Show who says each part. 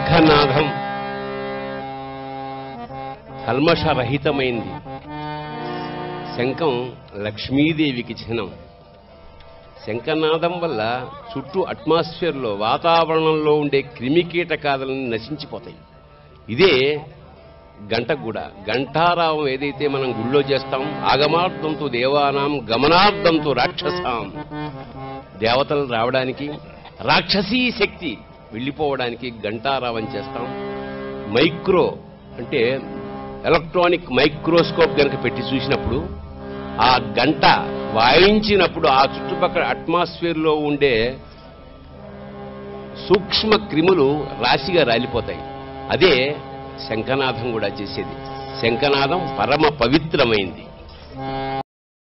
Speaker 1: శంఖనాదం కల్మషరహితమైంది శంఖం లక్ష్మీదేవికి చిహ్నం శంఖనాదం వల్ల చుట్టూ అట్మాస్ఫియర్లో వాతావరణంలో ఉండే క్రిమి కీటకాదులను నశించిపోతాయి ఇదే గంట కూడా గంటారావం ఏదైతే మనం గుళ్ళో చేస్తాం ఆగమార్థంతో దేవానాం గమనార్థంతో రాక్షసాం దేవతలు రావడానికి రాక్షసీ శక్తి వెళ్ళిపోవడానికి గంటారావం చేస్తాం మైక్రో అంటే ఎలక్ట్రానిక్ మైక్రోస్కోప్ గనక పెట్టి చూసినప్పుడు ఆ గంట వాయించినప్పుడు ఆ చుట్టుపక్కల అట్మాస్ఫియర్లో ఉండే సూక్ష్మ క్రిములు రాశిగా రాలిపోతాయి అదే శంఖనాదం కూడా చేసేది శంఖనాదం పరమ పవిత్రమైంది